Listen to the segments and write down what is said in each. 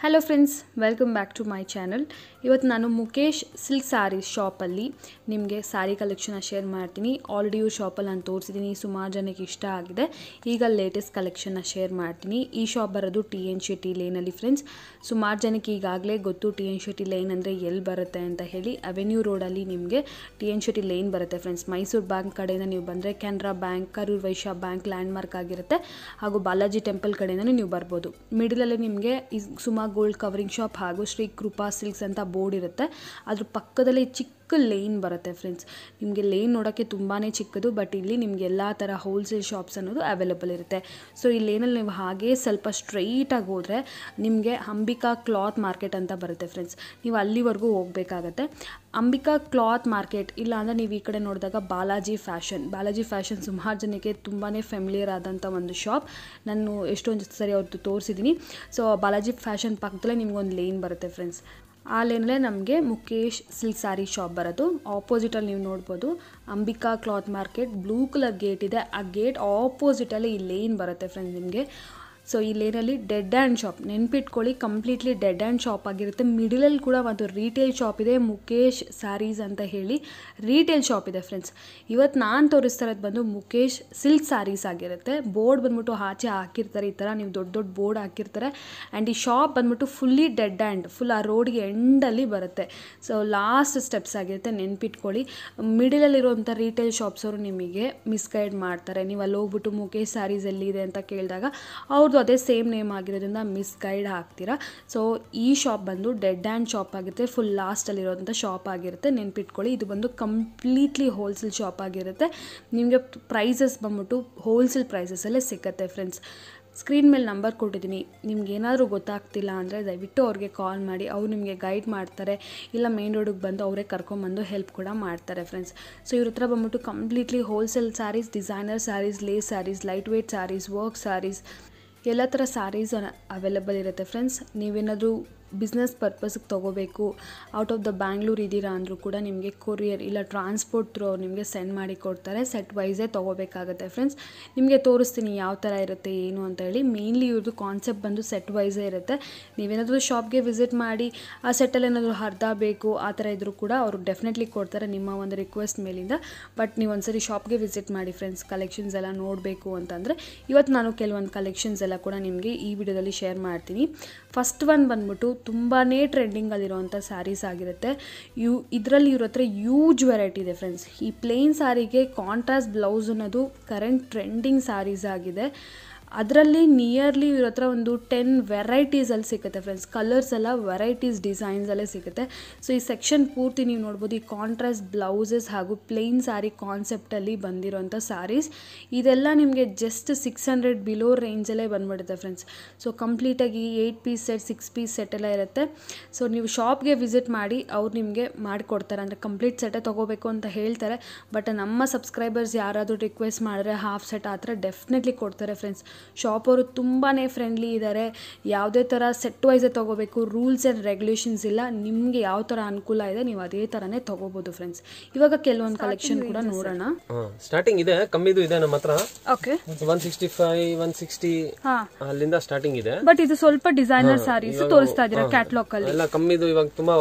Hello friends welcome back to my channel ಇವತ್ತು ನಾನು Mukesh silk sarees ಶಾಪಲ್ಲಿ ನಿಮಗೆ ಸ್ಯಾರಿ ಕಲೆಕ್ಷನ್ನ ಶೇರ್ ಮಾಡ್ತೀನಿ ಆಲ್ರೆಡಿ ಇವ್ರ ಶಾಪಲ್ಲಿ ನಾನು ತೋರಿಸಿದ್ದೀನಿ ಸುಮಾರು ಜನಕ್ಕೆ ಇಷ್ಟ ಆಗಿದೆ ಈಗ ಲೇಟೆಸ್ಟ್ ಕಲೆಕ್ಷನ್ನ ಶೇರ್ ಮಾಡ್ತೀನಿ ಈ ಶಾಪ್ ಬರೋದು ಟಿ ಎನ್ ಶೆಟ್ಟಿ ಲೇನಲ್ಲಿ ಫ್ರೆಂಡ್ಸ್ ಸುಮಾರು ಜನಕ್ಕೆ ಈಗಾಗಲೇ ಗೊತ್ತು ಟಿ ಎನ್ ಶೆಟ್ಟಿ ಲೈನ್ ಅಂದರೆ ಎಲ್ಲಿ ಬರುತ್ತೆ ಅಂತ ಹೇಳಿ ಅವೆನ್ಯೂ ರೋಡಲ್ಲಿ ನಿಮಗೆ ಟಿ ಎನ್ ಶೆಟ್ಟಿ ಲೈನ್ ಬರುತ್ತೆ ಫ್ರೆಂಡ್ಸ್ ಮೈಸೂರು ಬ್ಯಾಂಕ್ ಕಡೆಯಿಂದ ನೀವು ಬಂದರೆ Canara bank Karur Vysya bank landmark ಆಗಿರುತ್ತೆ ಹಾಗೂ ಬಾಲಾಜಿ ಟೆಂಪಲ್ ಕಡೆಯಿಂದನೂ ನೀವು ಬರ್ಬೋದು ಮಿಡಲಲ್ಲಿ ನಿಮಗೆ ಈ ಸುಮಾ ಗೋಲ್ಡ್ ಕವರಿಂಗ್ ಶಾಪ್ ಹಾಗೂ ಶ್ರೀ ಕೃಪಾ ಸಿಲ್ಕ್ಸ್ ಅಂತ ಬೋರ್ಡ್ ಇರುತ್ತೆ ಅದ್ರ ಪಕ್ಕದಲ್ಲಿ ಚಿಕ್ಕ ಲೇನ್ ಬರುತ್ತೆ ಫ್ರೆಂಡ್ಸ್ ನಿಮಗೆ ಲೇನ್ ನೋಡೋಕ್ಕೆ ತುಂಬಾ ಚಿಕ್ಕದು ಬಟ್ ಇಲ್ಲಿ ನಿಮಗೆ ಎಲ್ಲ ಥರ ಹೋಲ್ಸೇಲ್ ಶಾಪ್ಸ್ ಅನ್ನೋದು ಅವೈಲೇಬಲ್ ಇರುತ್ತೆ ಸೊ ಈ ಲೇನಲ್ಲಿ ನೀವು ಹಾಗೇ ಸ್ವಲ್ಪ ಸ್ಟ್ರೈಟಾಗಿ ಹೋದರೆ ನಿಮಗೆ ಅಂಬಿಕಾ ಕ್ಲಾತ್ ಮಾರ್ಕೆಟ್ ಅಂತ ಬರುತ್ತೆ ಫ್ರೆಂಡ್ಸ್ ನೀವು ಅಲ್ಲಿವರೆಗೂ ಹೋಗಬೇಕಾಗತ್ತೆ ಅಂಬಿಕಾ ಕ್ಲಾತ್ ಮಾರ್ಕೆಟ್ ಇಲ್ಲ ಅಂದರೆ ನೀವು ಈ ಕಡೆ ನೋಡಿದಾಗ ಬಾಲಾಜಿ ಫ್ಯಾಷನ್ ಬಾಲಾಜಿ ಫ್ಯಾಷನ್ ಸುಮಾರು ಜನಕ್ಕೆ ತುಂಬಾ ಫೆಮಿಲಿಯರ್ ಆದಂಥ ಒಂದು ಶಾಪ್ ನಾನು ಎಷ್ಟೊಂದು ಸರಿ ಅವ್ರದ್ದು ತೋರಿಸಿದ್ದೀನಿ ಸೊ ಬಾಲಾಜಿ ಫ್ಯಾಷನ್ ಪಕ್ಕದಲ್ಲೇ ನಿಮ್ಗೊಂದು ಲೇನ್ ಬರುತ್ತೆ ಫ್ರೆಂಡ್ಸ್ ಆ ಲೇನಲ್ಲೇ ನಮಗೆ ಮುಖೇಶ್ ಸಿಲ್ಕ್ ಸ್ಯಾರಿ ಶಾಪ್ ಬರೋದು ಆಪೋಸಿಟಲ್ಲಿ ನೀವು ನೋಡ್ಬೋದು Ambika cloth market blue colour gate ಇದೆ ಆ ಗೇಟ್ ಆಪೋಸಿಟಲ್ಲಿ ಈ ಲೇನ್ ಬರುತ್ತೆ ಫ್ರೆಂಡ್ಸ್ ನಿಮಗೆ ಸೊ ಈ ಲೇನಲ್ಲಿ ಡೆಡ್ ಆ್ಯಂಡ್ ಶಾಪ್ ನೆನ್ಪಿಟ್ಕೊಳ್ಳಿ ಕಂಪ್ಲೀಟ್ಲಿ ಡೆಡ್ ಆ್ಯಂಡ್ ಶಾಪ್ ಆಗಿರುತ್ತೆ ಮಿಡಲಲ್ಲಿ ಕೂಡ ಒಂದು ರೀಟೇಲ್ ಶಾಪ್ ಇದೆ ಮುಖೇಶ್ ಸ್ಯಾರೀಸ್ ಅಂತ ಹೇಳಿ ರೀಟೇಲ್ ಶಾಪ್ ಇದೆ ಫ್ರೆಂಡ್ಸ್ ಇವತ್ತು ನಾನು ತೋರಿಸ್ತಾ ಇರೋದು ಬಂದು ಮುಖೇಶ್ ಸಿಲ್ಕ್ ಸ್ಯಾರೀಸ್ ಆಗಿರುತ್ತೆ ಬೋರ್ಡ್ ಬಂದ್ಬಿಟ್ಟು ಆಚೆ ಹಾಕಿರ್ತಾರೆ ಈ ಥರ ನೀವು ದೊಡ್ಡ ದೊಡ್ಡ ಬೋರ್ಡ್ ಹಾಕಿರ್ತಾರೆ ಆ್ಯಂಡ್ ಈ ಶಾಪ್ ಬಂದ್ಬಿಟ್ಟು ಫುಲ್ಲಿ ಡೆಡ್ ಆ್ಯಂಡ್ ಫುಲ್ ಆ ರೋಡ್ಗೆ ಎಂಡಲ್ಲಿ ಬರುತ್ತೆ ಸೊ ಲಾಸ್ಟ್ ಸ್ಟೆಪ್ಸ್ ಆಗಿರುತ್ತೆ ನೆನ್ಪಿಟ್ಕೊಳ್ಳಿ ಮಿಡಲಲ್ಲಿರುವಂಥ ರೀಟೇಲ್ ಶಾಪ್ಸ್ ಅವರು ನಿಮಗೆ ಮಿಸ್ಗೈಡ್ ಮಾಡ್ತಾರೆ ನೀವು ಅಲ್ಲಿ ಹೋಗ್ಬಿಟ್ಟು ಮುಖೇಶ್ ಸ್ಯಾರೀಸ್ ಎಲ್ಲಿದೆ ಅಂತ ಕೇಳಿದಾಗ ಅವ್ರದ್ದು ಅದೇ ಸೇಮ್ ನೇಮ್ ಆಗಿರೋದ್ರಿಂದ ಮಿಸ್ಗೈಡ್ ಹಾಕ್ತೀರಾ ಸೊ ಈ ಶಾಪ್ ಬಂದು ಡೆಡ್ ಆ್ಯಂಡ್ ಶಾಪ್ ಆಗಿರುತ್ತೆ ಫುಲ್ ಲಾಸ್ಟಲ್ಲಿರೋಂಥ ಶಾಪ್ ಆಗಿರುತ್ತೆ ನೆನ್ಪಿಟ್ಕೊಳ್ಳಿ ಇದು ಬಂದು ಕಂಪ್ಲೀಟ್ಲಿ ಹೋಲ್ಸೇಲ್ ಶಾಪ್ ಆಗಿರುತ್ತೆ ನಿಮಗೆ ಪ್ರೈಸಸ್ ಬಂದ್ಬಿಟ್ಟು ಹೋಲ್ಸೇಲ್ ಪ್ರೈಸಸಲ್ಲೇ ಸಿಗುತ್ತೆ ಫ್ರೆಂಡ್ಸ್ ಸ್ಕ್ರೀನ್ ಮೇಲೆ ನಂಬರ್ ಕೊಟ್ಟಿದ್ದೀನಿ ನಿಮ್ಗೆ ಏನಾದರೂ ಗೊತ್ತಾಗ್ತಿಲ್ಲ ಅಂದರೆ ದಯವಿಟ್ಟು ಅವ್ರಿಗೆ ಕಾಲ್ ಮಾಡಿ ಅವ್ರು ನಿಮಗೆ ಗೈಡ್ ಮಾಡ್ತಾರೆ ಇಲ್ಲ ಮೇನ್ ರೋಡಿಗೆ ಬಂದು ಅವರೇ ಕರ್ಕೊಂಬಂದು ಹೆಲ್ಪ್ ಕೂಡ ಮಾಡ್ತಾರೆ ಫ್ರೆಂಡ್ಸ್ ಸೊ ಇವ್ರ ಹತ್ರ ಬಂದ್ಬಿಟ್ಟು completely wholesale sarees designer sarees lace sarees light weight sarees work sarees ಎಲ್ಲ ಥರ ಸ್ಯಾರೀಸ್ ಅವೈಲೇಬಲ್ ಇರುತ್ತೆ ಫ್ರೆಂಡ್ಸ್ ನೀವೇನಾದರೂ ಬಿಸ್ನೆಸ್ ಪರ್ಪಸ್ಗೆ ತೊಗೋಬೇಕು ಔಟ್ ಆಫ್ ದ ಬ್ಯಾಂಗ್ಳೂರ್ ಇದ್ದೀರಾ ಅಂದರೂ ಕೂಡ ನಿಮಗೆ ಕೊರಿಯರ್ ಇಲ್ಲ ಟ್ರಾನ್ಸ್ಪೋರ್ಟ್ ಥ್ರೂ ಅವ್ರು ನಿಮಗೆ ಸೆಂಡ್ ಮಾಡಿ ಕೊಡ್ತಾರೆ ಸೆಟ್ ವೈಸೇ ತೊಗೋಬೇಕಾಗುತ್ತೆ ಫ್ರೆಂಡ್ಸ್ ನಿಮಗೆ ತೋರಿಸ್ತೀನಿ ಯಾವ ಥರ ಇರುತ್ತೆ ಏನು ಅಂತ ಹೇಳಿ ಮೇನ್ಲಿ ಇವ್ರದ್ದು ಕಾನ್ಸೆಪ್ಟ್ ಬಂದು ಸೆಟ್ ವೈಸೇ ಇರುತ್ತೆ ನೀವೇನಾದರೂ ಶಾಪ್ಗೆ ವಿಸಿಟ್ ಮಾಡಿ ಆ ಸೆಟ್ಟಲ್ಲಿ ಏನಾದರೂ ಅರ್ಧ ಬೇಕು ಆ ಥರ ಇದ್ದರೂ ಕೂಡ ಅವರು ಡೆಫಿನೆಟ್ಲಿ ಕೊಡ್ತಾರೆ ನಿಮ್ಮ ಒಂದು ರಿಕ್ವೆಸ್ಟ್ ಮೇಲಿಂದ ಬಟ್ ನೀವು ಒಂದ್ಸರಿ ಶಾಪ್ಗೆ ವಿಸಿಟ್ ಮಾಡಿ ಫ್ರೆಂಡ್ಸ್ ಕಲೆಕ್ಷನ್ಸ್ ಎಲ್ಲ ನೋಡಬೇಕು ಅಂತಂದರೆ ಇವತ್ತು ನಾನು ಕೆಲವೊಂದು ಕಲೆಕ್ಷನ್ಸ್ ಎಲ್ಲ ಕೂಡ ನಿಮಗೆ ಈ ವಿಡಿಯೋದಲ್ಲಿ ಶೇರ್ ಮಾಡ್ತೀನಿ ಫಸ್ಟ್ ಒನ್ ಬಂದ್ಬಿಟ್ಟು ತುಂಬಾ ಟ್ರೆಂಡಿಂಗಲ್ಲಿರುವಂಥ ಸ್ಯಾರೀಸ್ ಆಗಿರುತ್ತೆ ಯು ಇದರಲ್ಲಿ ಇವ್ರ ಹತ್ರ ಯೂಜ್ ವೆರೈಟಿ ಇದೆ ಫ್ರೆಂಡ್ಸ್ ಈ ಪ್ಲೇನ್ ಸ್ಯಾರಿಗೆ ಕಾಂಟ್ರಾಸ್ಟ್ ಬ್ಲೌಸ್ ಅನ್ನೋದು ಕರೆಂಟ್ ಟ್ರೆಂಡಿಂಗ್ ಸ್ಯಾರೀಸ್ ಆಗಿದೆ ಅದರಲ್ಲಿ ನಿಯರ್ಲಿ ಇವ್ರ ಹತ್ರ ಒಂದು ಟೆನ್ ವೆರೈಟೀಸಲ್ಲಿ ಸಿಗುತ್ತೆ ಫ್ರೆಂಡ್ಸ್ ಕಲರ್ಸ್ ಎಲ್ಲ ವೆರೈಟೀಸ್ ಡಿಸೈನ್ಸಲ್ಲೇ ಸಿಗುತ್ತೆ ಸೊ ಈ ಸೆಕ್ಷನ್ ಪೂರ್ತಿ ನೀವು ನೋಡ್ಬೋದು ಈ ಕಾಂಟ್ರಾಸ್ಟ್ ಬ್ಲೌಸಸ್ ಹಾಗೂ ಪ್ಲೇನ್ ಸ್ಯಾರಿ ಕಾನ್ಸೆಪ್ಟಲ್ಲಿ ಬಂದಿರೋಂಥ ಸ್ಯಾರೀಸ್ ಇದೆಲ್ಲ ನಿಮಗೆ ಜಸ್ಟ್ ಸಿಕ್ಸ್ ಹಂಡ್ರೆಡ್ ಬಿಲೋ ರೇಂಜಲ್ಲೇ ಬಂದ್ಬಿಡುತ್ತೆ ಫ್ರೆಂಡ್ಸ್ ಸೊ ಕಂಪ್ಲೀಟಾಗಿ eight piece set six piece set ಎಲ್ಲ ಇರುತ್ತೆ ಸೊ ನೀವು ಶಾಪ್ಗೆ ವಿಸಿಟ್ ಮಾಡಿ ಅವ್ರು ನಿಮಗೆ ಮಾಡಿಕೊಡ್ತಾರೆ ಅಂದರೆ ಕಂಪ್ಲೀಟ್ ಸೆಟ್ಟೇ ತೊಗೋಬೇಕು ಅಂತ ಹೇಳ್ತಾರೆ ಬಟ್ ನಮ್ಮ ಸಬ್ಸ್ಕ್ರೈಬರ್ಸ್ ಯಾರಾದರೂ ರಿಕ್ವೆಸ್ಟ್ ಮಾಡಿದ್ರೆ ಹಾಫ್ ಸೆಟ್ ಆ ಥರ ಡೆಫಿನೆಟ್ಲಿ ಕೊಡ್ತಾರೆ ಫ್ರೆಂಡ್ಸ್ ಶಾಪ್ ಅವರು ತುಂಬಾ ಫ್ರೆಂಡ್ಲಿ ಇದ್ದಾರೆ ಯಾವುದೇ ಥರ ಸೆಟ್ ವೈಸೇ ತೊಗೋಬೇಕು ರೂಲ್ಸ್ ಆ್ಯಂಡ್ ರೆಗ್ಯುಲೇಷನ್ಸ್ ಇಲ್ಲ ನಿಮಗೆ ಯಾವ ಥರ ಅನುಕೂಲ ಇದೆ ನೀವು ಅದೇ ಥರನೇ ತೊಗೋಬೋದು ಫ್ರೆಂಡ್ಸ್ ಇವಾಗ ಕೆಲವೊಂದು ಕಲೆಕ್ಷನ್ ಕೂಡ ನೋಡೋಣ ಸ್ಟಾರ್ಟಿಂಗ್ ಇದೆ ಕಮ್ಮಿದು ಇದೆ ನಮ್ಮ ಹತ್ರ okay one sixty five one sixty ಹಾ ಅಲ್ಲಿಂದ ಸ್ಟಾರ್ಟಿಂಗ್ ಇದೆ ಬಟ್ ಇದು ಸ್ವಲ್ಪ ಡಿಸೈನರ್ ಸ್ಯಾರೀಸ್ ತೋರಿಸ್ತಾ ಇದ್ದೀರಾ ಕ್ಯಾಟ್ಲಾಗ್ ಅಲ್ಲಿ ಎಲ್ಲ ಕಮ್ಮಿದು ಇವಾಗ ತುಂಬಾ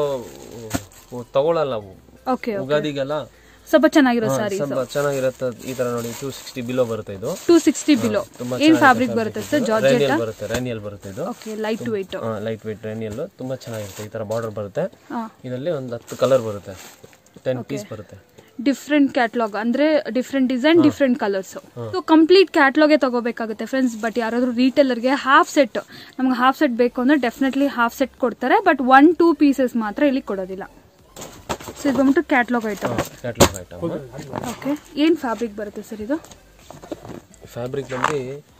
ಉ, ತಗೊಳಲ್ಲ ಅವು ಓಕೆ ಉಗಾದಿಗೆಲ್ಲ ಸ್ವಲ್ಪ ಚೆನ್ನಾಗಿರೋ ಸ್ಯಾರಿ ಸ್ವಲ್ಪ ಚೆನ್ನಾಗಿರುತ್ತೆ ಈ ತರ ನೋಡಿ ಟೂ ಸಿಕ್ಸ್ಟಿ ಬಿಲೋ ಬರುತ್ತೆ ಇದು ಟೂ ಸಿಕ್ಸ್ಟಿ ಬಿಲೋ ತುಂಬಾ ಏನ್ ಫ್ಯಾಬ್ರಿಕ್ ಬರುತ್ತೆ ಸರ್ ಜಾರ್ಜೆಟ್ ರೇನಿಯಲ್ ಬರುತ್ತೆ ರೇನಿಯಲ್ ಬರುತ್ತೆ ಇದು okay light weight light weight ರೇನಿಯಲ್ ತುಂಬಾ ಚೆನ್ನಾಗಿರುತ್ತೆ ಈ ತರ ಬಾರ್ಡರ್ ಬರುತ್ತೆ ಹಾ ಇದರಲ್ಲಿ ಒಂದು ಹತ್ತು ಕಲರ್ ಬರುತ್ತೆ ಟೆನ್ ಪೀಸ್ ಬರುತ್ತೆ ಡಿಫ್ರೆಂಟ್ ಕ್ಯಾಟ್ಲಾಗ್ ಅಂದ್ರೆ different design different colours so complete ಕ್ಯಾಟ್ಲಾಗೆ ತಗೋಬೇಕಾಗುತ್ತೆ ಫ್ರೆಂಡ್ಸ್ ಬಟ್ ಯಾರಾದ್ರೂ ರೀಟೇಲರ್ಗೆ ಹಾಫ್ ಸೆಟ್ ನಮ್ಗೆ ಹಾಫ್ ಸೆಟ್ ಬೇಕು ಅಂದ್ರೆ ಡೆಫಿನೆಟ್ಲಿ ಹಾಫ್ ಸೆಟ್ ಕೊಡ್ತಾರೆ ಬಟ್ ಒನ್ ಟೂ ಪೀಸಸ್ ಮಾತ್ರ ಇಲ್ಲಿ ಕೊಡೋದಿಲ್ಲ ಸೊ ಇದು ಬಂದ್ಬಿಟ್ಟು catalogue item catalogue item okay ಏನ್ ಫ್ಯಾಬ್ರಿಕ್ ಬರುತ್ತೆ ಸರ್ ಇದು ಫ್ಯಾಬ್ರಿಕ್ ಬಂದು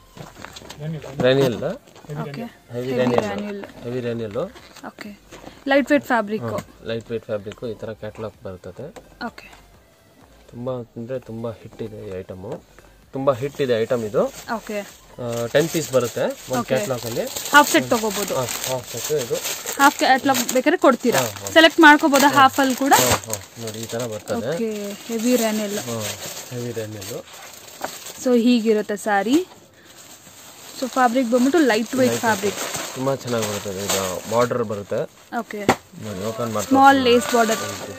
ರೇನಿಯಲ್ ಓಕೆ ಹೆವಿ ರೇನಿಯಲ್ ರ್ಯಾನ್ಯುಲ್ ಹೆವಿ ರೇನಿಯಲ್ okay light weight fabric light weight fabric ಈ ತರ ಕ್ಯಾಟ್ಲಾಗ್ ಬರ್ತದೆ ಓಕೆ ತುಂಬಾ ಅಂದ್ರೆ ತುಂಬಾ ಹಿಟ್ ಇದೆ ಈ ಐಟಮ್ ತುಂಬಾ ಹಿಟ್ ಇದೆ ಐಟಮ್ ಇದು ಓಕೆ ಟೆನ್ ಪೀಸ್ ಬರುತ್ತೆ ಒಂದು ಕ್ಯಾಟ್ಲಾಗ್ ಅಲ್ಲಿ ಹಾಫ್ ಸೆಟ್ ತಗೋಬಹುದು ಹಾಫ್ ಸೆಟ್ ಇದು ಹಾಫ್ ಕ್ಯಾಟ್ಲಾಗ್ ಬೇಕಾದ್ರೆ ಕೊಡ್ತೀರಾ ಸೆಲೆಕ್ಟ್ ಮಾಡ್ಕೋಬಹುದು ಹಾಫ್ ಅಲ್ಲಿ ಕೂಡ ಹಾ, ಹಾ, ನೋಡಿ ಈ ತರ ಬರ್ತದೆ ಓಕೆ ಹೆವಿ ರ್ಯಾನೆಲ್ ಹೆವಿ ರೇನಿಯಲ್ ಸೊ ಹೀಗಿರುತ್ತೆ ಸ್ಯಾರಿ ಸೊ ಫ್ಯಾಬ್ರಿಕ್ ಬಂದ್ಬಿಟ್ಟು ಲೈಟ್ ವೆಯ್ಟ್ ಫ್ಯಾಬ್ರಿಕ್ ತುಂಬ ಚೆನ್ನಾಗಿ ಬರ್ತದೆ ಇದು ಬಾರ್ಡರ್ ಬರುತ್ತೆ ಓಕೆ ನೋಡಿ ಓಪನ್ ಮಾಡ್ತಾ small lace border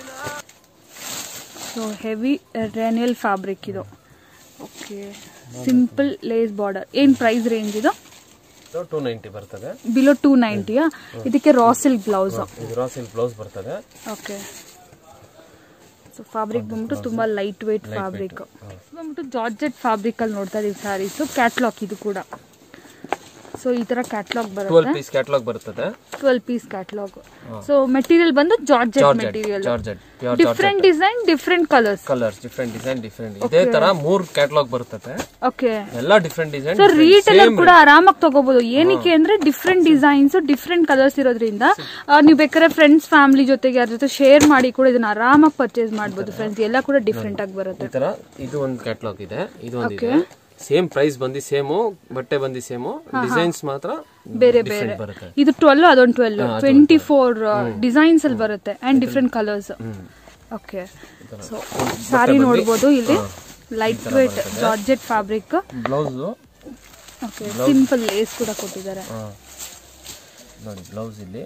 so heavy ರೆನಿಯಲ್ ಫ್ಯಾಬ್ರಿಕ್ ಇದು ಓಕೆ ಸಿಂಪಲ್ ಲೇಸ್ ಬಾರ್ಡರ್ ಏನು ಪ್ರೈಸ್ ರೇಂಜ್ ಇದು ಟೂ ನೈಂಟಿ ಬರ್ತದೆ ಬಿಲೋ ಟೂ ನೈಂಟಿಯಾ ಇದಕ್ಕೆ ರಾ ಸಿಲ್ಕ್ ಬ್ಲೌಸ್ ಇದು ರಾ ಸಿಲ್ಕ್ ಬ್ಲೌಸ್ ಬರ್ತದೆ ಓಕೆ ಸೊ ಫ್ಯಾಬ್ರಿಕ್ ಬಂದ್ಬಿಟ್ಟು ತುಂಬ ಲೈಟ್ ವೆಯ್ಟ್ ಫ್ಯಾಬ್ರಿಕ್ ಬಂದ್ಬಿಟ್ಟು ಜಾರ್ಜೆಟ್ ಫ್ಯಾಬ್ರಿಕ್ ಅಲ್ಲಿ ನೋಡ್ತಾ ಇದೀವಿ ಸ್ಯಾರೀಸು ಕ್ಯಾಟ್ಲಾಗ್ ಇದು ಕೂಡ ಸೊ ಈ ತರ ಕ್ಯಾಟ್ಲಾಗ್ ಟ್ವೆಲ್ ಬರುತ್ತೆ ಪೀಸ್ ಕ್ಯಾಟ್ಲಾಗ್ ಬರ್ತದೆ twelve piece catalogue so material ಬಂದು georgette georgette material georgette pure different design different colours colours different design different ಇದೇ ತರ ಮೂರ್ ಕ್ಯಾಟ್ಲಾಗ್ ಬರ್ತದೆ ಓಕೆ ಎಲ್ಲ ಡಿಫ್ರೆಂಟ್ ಡಿಸೈನ್ ಸೊ ರೀಟೇಲರ್ ಕೂಡ ಆರಾಮಾಗಿ ತಗೋಬಹುದು ಏನಕ್ಕೆ ಅಂದ್ರೆ ಡಿಫ್ರೆಂಟ್ ಡಿಸೈನ್ಸ್ ಡಿಫ್ರೆಂಟ್ ಕಲರ್ಸ್ ಇರೋದ್ರಿಂದ ಆ, ನೀವು ಬೇಕಾದ್ರೆ ಫ್ರೆಂಡ್ಸ್ ಫ್ಯಾಮಿಲಿ ಜೊತೆಗೆ ಯಾರ ಜೊತೆ ಶೇರ್ ಮಾಡಿ ಕೂಡ ಇದನ್ನ ಆರಾಮಾಗಿ ಪರ್ಚೇಸ್ ಮಾಡಬಹುದು ಫ್ರೆಂಡ್ಸ್ ಎಲ್ಲ ಕೂಡ ಡಿಫ್ರೆಂಟ್ ಆಗಿ ಬರುತ್ತೆ ಈ ತರ ಇದು ಒಂದು ಕ್ಯಾಟ್ಲಾಗ್ ಇದೆ ಇದು ಒಂದು ಇದೆ ಸೇಮ್ ಪ್ರೈಸ್ ಬಂದು ಸೇಮು ಬಟ್ಟೆ ಬಂದು ಸೇಮು ಡಿಸೈನ್ಸ್ ಮಾತ್ರ ಬೇರೆ ಬೇರೆ ಡಿಫ್ರೆಂಟ್ ಬರುತ್ತೆ ಇದು ಟ್ವೆಲ್ ಅದೊಂದು ಟ್ವೆಲ್ ಟ್ವೆಂಟಿ ಫೋರ್ ಡಿಸೈನ್ಸ್ ಅಲ್ಲಿ ಬರುತ್ತೆ and different colours okay so saree ನೋಡ್ಬೋದು ಇಲ್ಲಿ light weight georgette fabric blouse okay simple lace ಕೂಡ ಕೊಟ್ಟಿದ್ದಾರೆ ನೋಡಿ ಬ್ಲೌಸ್ ಇಲ್ಲಿ